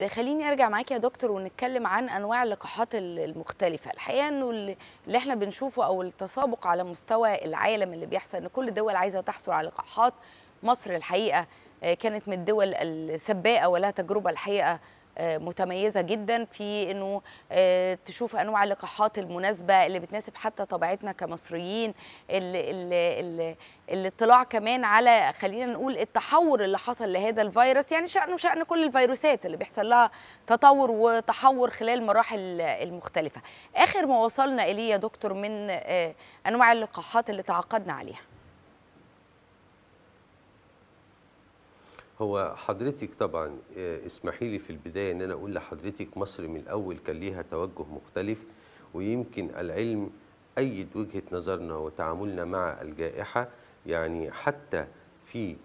خليني ارجع معاكي يا دكتور ونتكلم عن انواع اللقاحات المختلفه الحقيقه انه اللي احنا بنشوفه او التسابق على مستوى العالم اللي بيحصل ان كل الدول عايزه تحصل على لقاحات مصر الحقيقه كانت من الدول السباقه ولها تجربه الحقيقه متميزه جدا في انه تشوف انواع اللقاحات المناسبه اللي بتناسب حتى طبيعتنا كمصريين الاطلاع كمان على خلينا نقول التحور اللي حصل لهذا الفيروس يعني شانه شان كل الفيروسات اللي بيحصل لها تطور وتحور خلال مراحل المختلفه اخر ما وصلنا اليه يا دكتور من انواع اللقاحات اللي تعاقدنا عليها هو حضرتك طبعا اسمحي لي في البدايه ان انا اقول لحضرتك مصر من الاول كان ليها توجه مختلف ويمكن العلم ايد وجهه نظرنا وتعاملنا مع الجائحه يعني حتى في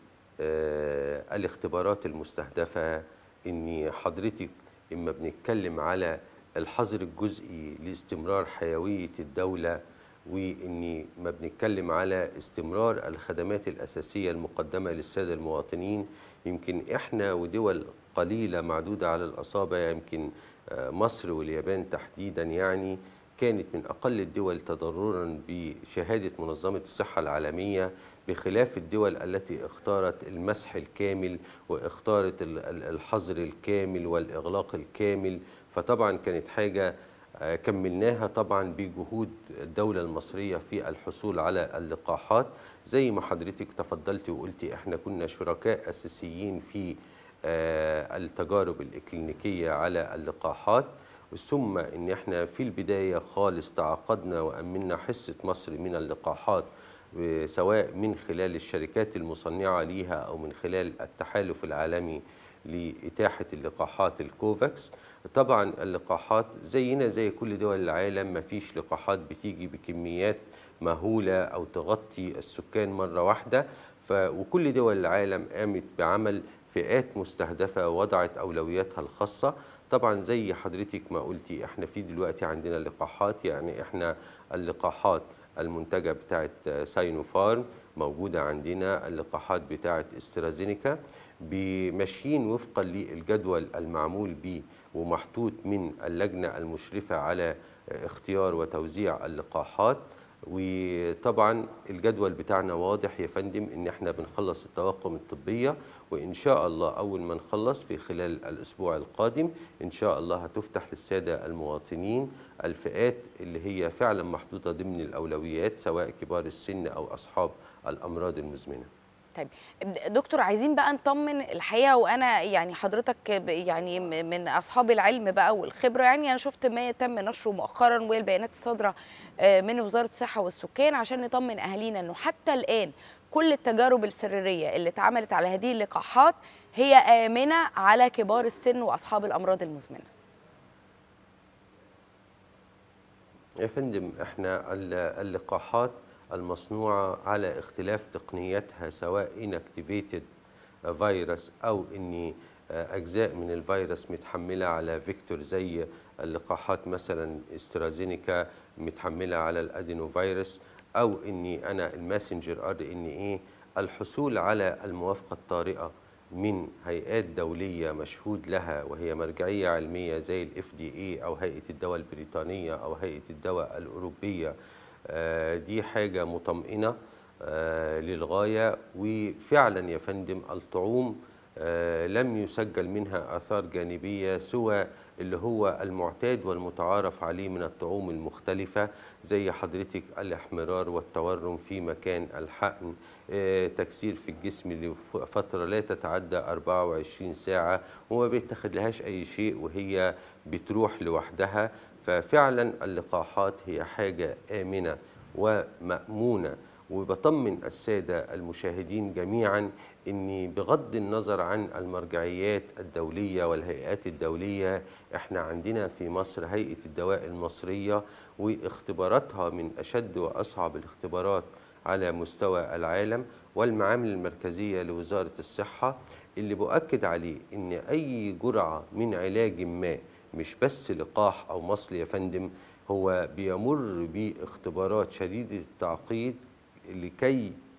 الاختبارات المستهدفه ان حضرتك اما بنتكلم على الحظر الجزئي لاستمرار حيويه الدوله واني ما بنتكلم على استمرار الخدمات الاساسيه المقدمه للساده المواطنين يمكن احنا ودول قليله معدوده على الاصابع يمكن مصر واليابان تحديدا يعني كانت من اقل الدول تضررا بشهاده منظمه الصحه العالميه بخلاف الدول التي اختارت المسح الكامل واختارت الحظر الكامل والاغلاق الكامل فطبعا كانت حاجه كملناها طبعا بجهود الدولة المصرية في الحصول على اللقاحات زي ما حضرتك تفضلتي وقلتي احنا كنا شركاء أساسيين في التجارب الإكلينيكية على اللقاحات ثم ان احنا في البداية خالص تعاقدنا وأمنا حصة مصر من اللقاحات سواء من خلال الشركات المصنعة ليها أو من خلال التحالف العالمي لإتاحة اللقاحات الكوفاكس طبعا اللقاحات زينا زي كل دول العالم ما فيش لقاحات بتيجي بكميات مهولة أو تغطي السكان مرة واحدة ف وكل دول العالم قامت بعمل فئات مستهدفة وضعت أولوياتها الخاصة طبعا زي حضرتك ما قلتي احنا في دلوقتي عندنا لقاحات يعني احنا اللقاحات المنتجة بتاعت ساينوفارم موجودة عندنا اللقاحات بتاعت استرازينيكا بماشيين وفقا للجدول المعمول به ومحطوط من اللجنة المشرفة على اختيار وتوزيع اللقاحات وطبعا الجدول بتاعنا واضح يا فندم ان احنا بنخلص الطواقم الطبية وان شاء الله اول ما نخلص في خلال الاسبوع القادم ان شاء الله هتفتح للسادة المواطنين الفئات اللي هي فعلا محطوطة ضمن الاولويات سواء كبار السن او اصحاب الامراض المزمنه طيب دكتور عايزين بقى نطمن الحقيقه وانا يعني حضرتك يعني من اصحاب العلم بقى والخبره يعني انا شفت ما تم نشره مؤخرا والبيانات الصادره من وزاره الصحه والسكان عشان نطمن اهالينا انه حتى الان كل التجارب السريريه اللي اتعملت على هذه اللقاحات هي امنه على كبار السن واصحاب الامراض المزمنه. يا فندم احنا اللقاحات المصنوعة على اختلاف تقنياتها سواء inactivated فيروس أو أن أجزاء من الفيروس متحملة على فيكتور زي اللقاحات مثلا استرازينيكا متحملة على الأدينو فيروس أو أني أنا الماسنجر ار ان ايه الحصول على الموافقة الطارئة من هيئات دولية مشهود لها وهي مرجعية علمية زي الاف دي اي أو هيئة الدواء البريطانية أو هيئة الدواء الأوروبية دي حاجة مطمئنة للغاية وفعلا يا فندم الطعوم لم يسجل منها آثار جانبية سوى اللي هو المعتاد والمتعارف عليه من الطعوم المختلفة زي حضرتك الاحمرار والتورم في مكان الحقن تكسير في الجسم لفترة لا تتعدى 24 ساعة وما بيتخذ لهاش أي شيء وهي بتروح لوحدها ففعلا اللقاحات هي حاجة آمنة ومأمونة وبطمن السادة المشاهدين جميعا أني بغض النظر عن المرجعيات الدولية والهيئات الدولية احنا عندنا في مصر هيئة الدواء المصرية واختباراتها من أشد وأصعب الاختبارات على مستوى العالم والمعامل المركزية لوزارة الصحة اللي بؤكد عليه أن أي جرعة من علاج ما مش بس لقاح أو مصل يا فندم هو بيمر باختبارات شديدة التعقيد لكي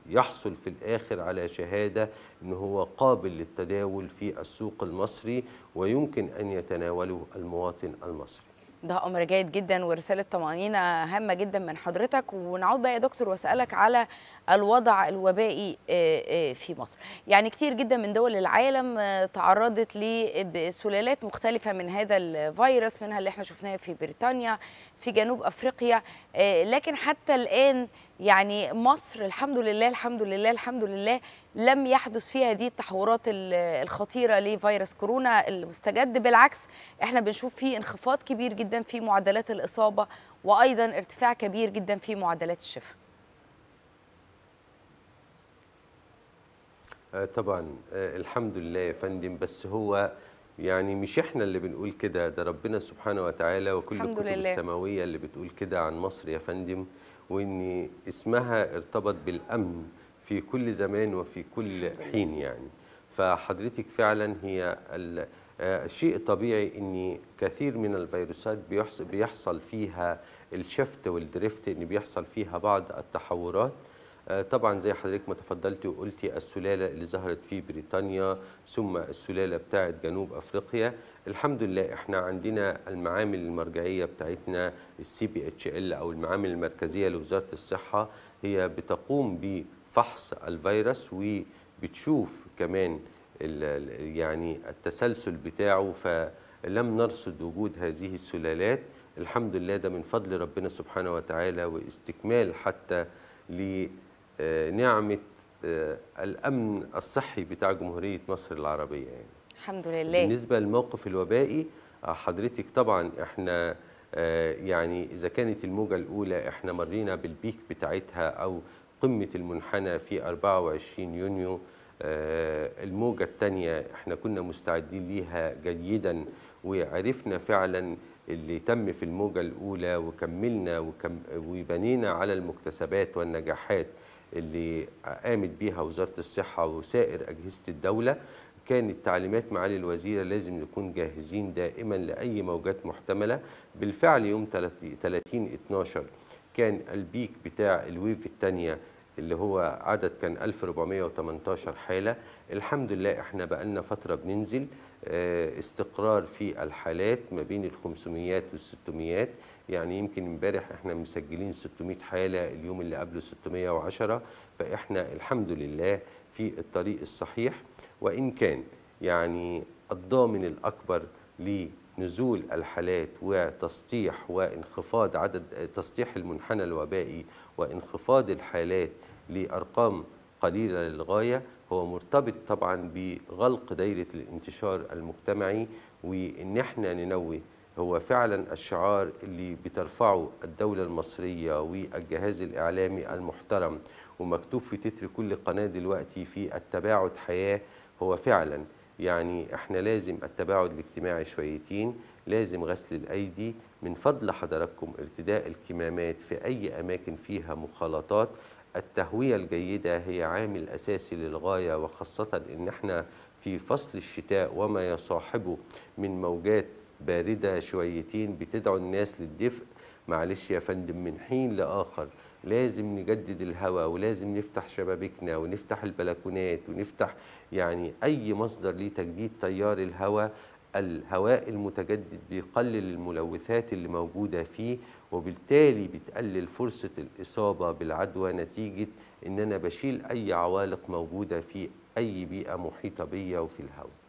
يحصل في الآخر على شهادة أنه هو قابل للتداول في السوق المصري ويمكن أن يتناوله المواطن المصري ده امر جيد جدا ورساله طمانينه هامه جدا من حضرتك ونعود بقى يا دكتور واسالك على الوضع الوبائي في مصر يعني كتير جدا من دول العالم تعرضت لسلالات مختلفه من هذا الفيروس منها اللي احنا شفناه في بريطانيا في جنوب افريقيا لكن حتى الان يعني مصر الحمد لله الحمد لله الحمد لله لم يحدث فيها هذه التحورات الخطيره لفيروس كورونا المستجد بالعكس احنا بنشوف فيه انخفاض كبير جدا في معدلات الاصابه وايضا ارتفاع كبير جدا في معدلات الشفاء طبعا الحمد لله يا فندم بس هو يعني مش احنا اللي بنقول كده ده ربنا سبحانه وتعالى وكل الحمد الكتب لله. السماويه اللي بتقول كده عن مصر يا فندم وان اسمها ارتبط بالامن في كل زمان وفي كل حين يعني فحضرتك فعلا هي ال- آه، شيء طبيعي ان كثير من الفيروسات بيحصل, بيحصل فيها الشفت والدريفت ان بيحصل فيها بعض التحورات آه، طبعا زي حضرتك ما تفضلتي وقلتي السلاله اللي ظهرت في بريطانيا ثم السلاله بتاعه جنوب افريقيا الحمد لله احنا عندنا المعامل المرجعيه بتاعتنا السي بي اتش ال او المعامل المركزيه لوزاره الصحه هي بتقوم بفحص الفيروس وبتشوف كمان ال- ال- يعني التسلسل بتاعه فلم نرصد وجود هذه السلالات الحمد لله ده من فضل ربنا سبحانه وتعالى واستكمال حتى لنعمة الأمن الصحي بتاع جمهورية مصر العربية يعني. الحمد لله بالنسبة للموقف الوبائي آه، حضرتك طبعا احنا آه، يعني إذا كانت الموجة الأولى احنا مرينا بالبيك بتاعتها أو قمة المنحنى في 24 يونيو آه، الموجة الثانية احنا كنا مستعدين ليها جيدا وعرفنا فعلا اللي تم في الموجة الأولى وكملنا وكم وبنينا على المكتسبات والنجاحات اللي قامت بيها وزارة الصحة وسائر أجهزة الدولة كانت تعليمات معالي الوزيرة لازم نكون جاهزين دائما لأي موجات محتملة بالفعل يوم 30 12 كان البيك بتاع الويف الثانية اللي هو عدد كان 1418 حالة الحمد لله احنا بقالنا فترة بننزل آه، استقرار في الحالات ما بين ال 500 وال 600 يعني يمكن امبارح احنا مسجلين 600 حالة اليوم اللي قبله 610 فاحنا الحمد لله في الطريق الصحيح وإن كان يعني الضامن الأكبر لنزول الحالات وتسطيح وانخفاض عدد تسطيح المنحنى الوبائي وانخفاض الحالات لأرقام قليلة للغاية هو مرتبط طبعا بغلق دايرة الانتشار المجتمعي وإن احنا ننوه هو فعلا الشعار اللي بترفعه الدولة المصرية والجهاز الإعلامي المحترم ومكتوب في تتر كل قناة دلوقتي في التباعد حياة هو فعلا يعني احنا لازم التباعد الاجتماعي شويتين لازم غسل الأيدي من فضل حضراتكم ارتداء الكمامات في أي أماكن فيها مخالطات التهوية الجيدة هي عامل أساسي للغاية وخاصة إن احنا في فصل الشتاء وما يصاحبه من موجات باردة شويتين بتدعو الناس للدفء معلش يا فندم من حين لآخر لازم نجدد الهواء ولازم نفتح شبابيكنا ونفتح البلكونات ونفتح يعني أي مصدر لتجديد تيار الهواء الهواء المتجدد بيقلل الملوثات اللي موجودة فيه وبالتالي بتقلل فرصة الإصابة بالعدوى نتيجة إن أنا بشيل أي عوالق موجودة في أي بيئة محيطة بيا وفي الهواء